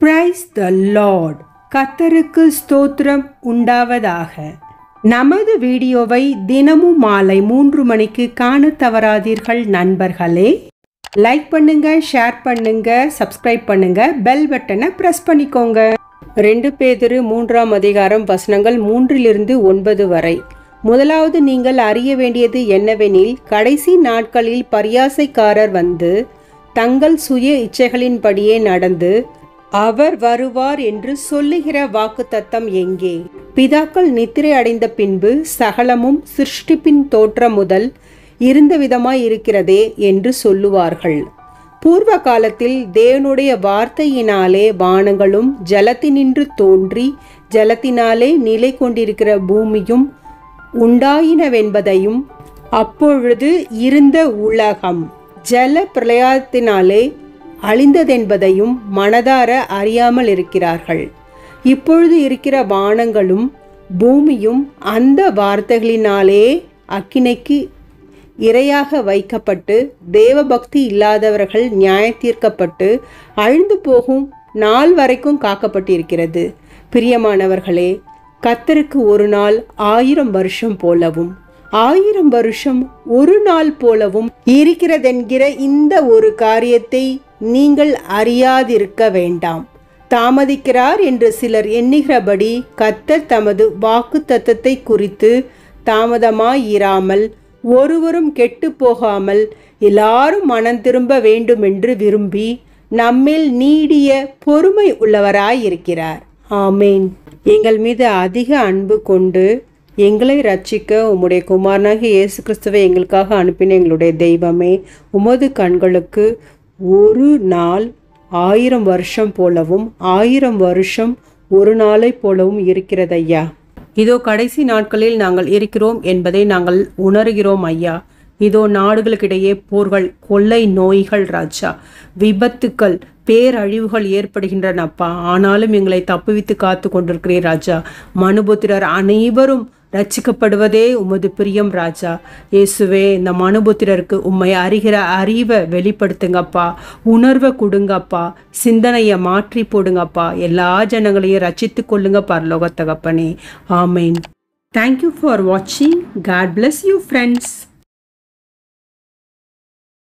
praise the Lord கத்தருக்கு ஸ்தோத்திரம் உண்டாவதாக நமது வீடியோவை தினமும் மாலை மூன்று மணிக்கு காண தவறாதீர்கள் நண்பர்களே லைக் பண்ணுங்க ஷேர் பண்ணுங்க சப்ஸ்கிரைப் பண்ணுங்க பெல் பட்டனை பிரஸ் பண்ணிக்கோங்க ரெண்டு பேதிரு மூன்றாம் அதிகாரம் வசனங்கள் மூன்றிலிருந்து ஒன்பது வரை முதலாவது நீங்கள் அறிய வேண்டியது என்னவெனில் கடைசி நாட்களில் பரியாசைக்காரர் வந்து தங்கள் சுய இச்சைகளின்படியே நடந்து அவர் வருவார் என்று சொல்லுகிற வாக்குத்தத்தம் எங்கே பிதாக்கள் நித்திரை அடைந்த பின்பு சகலமும் சிருஷ்டிப்பின் தோற்றம் முதல் இருந்த விதமாய் இருக்கிறதே என்று சொல்லுவார்கள் பூர்வ காலத்தில் தேவனுடைய வார்த்தையினாலே வானங்களும் ஜலத்தினின்று தோன்றி ஜலத்தினாலே நிலை கொண்டிருக்கிற பூமியும் உண்டாயினவென்பதையும் அப்பொழுது இருந்த உலகம் ஜல பிரளயத்தினாலே அழிந்ததென்பதையும் மனதார அறியாமல் இருக்கிறார்கள் இப்பொழுது இருக்கிற வானங்களும் பூமியும் அந்த வார்த்தைகளினாலே அக்கினைக்கு இரையாக வைக்கப்பட்டு தேவபக்தி இல்லாதவர்கள் நியாய தீர்க்கப்பட்டு அழிந்து போகும் நாள் வரைக்கும் காக்கப்பட்டிருக்கிறது பிரியமானவர்களே கத்தருக்கு ஒரு நாள் ஆயிரம் வருஷம் போலவும் ஆயிரம் வருஷம் ஒரு நாள் போலவும் இருக்கிறதென்கிற இந்த ஒரு காரியத்தை நீங்கள் அறியாதிருக்க வேண்டாம் தாமதிக்கிறார் என்று சிலர் எண்ணுகிறபடி கத்தர் தமது வாக்கு தத்தத்தை குறித்து தாமதமாயிராமல் ஒருவரும் கெட்டு போகாமல் எல்லாரும் மனம் திரும்ப வேண்டுமென்று விரும்பி நம்மில் நீடிய பொறுமை உள்ளவராயிருக்கிறார் ஆமேன் எங்கள் மீது அதிக அன்பு கொண்டு எங்களை ரட்சிக்க உம்முடைய குமாரனாகிய இயேசு கிறிஸ்துவை எங்களுக்காக அனுப்பின எங்களுடைய தெய்வமே உமது கண்களுக்கு ஒரு நாள் ஆயிரம் வருஷம் போலவும் ஆயிரம் வருஷம் ஒரு நாளை போலவும் இருக்கிறது ஐயா இதோ கடைசி நாட்களில் நாங்கள் இருக்கிறோம் என்பதை நாங்கள் உணர்கிறோம் ஐயா இதோ நாடுகளுக்கிடையே போர்கள் கொள்ளை நோய்கள் ராஜா விபத்துக்கள் பேரழிவுகள் ஏற்படுகின்றனப்பா ஆனாலும் எங்களை தப்புவித்து காத்து கொண்டிருக்கிறீர் ராஜா மனுபுத்திரர் அனைவரும் ரட்சிக்கப்படுவதே உமது பிரியம் ராஜா இயேசுவே இந்த மனுபுத்திரருக்கு உம்மை அறிகிற அறிவை வெளிப்படுத்துங்கப்பா உணர்வை கொடுங்கப்பா சிந்தனையை மாற்றி போடுங்கப்பா எல்லா ஜனங்களையும் ரட்சித்து கொள்ளுங்க பரலோக தகப்பனே ஆமேன் தேங்க்யூ ஃபார் வாட்சிங் காட் பிளஸ் யூ ஃப்ரெண்ட்ஸ்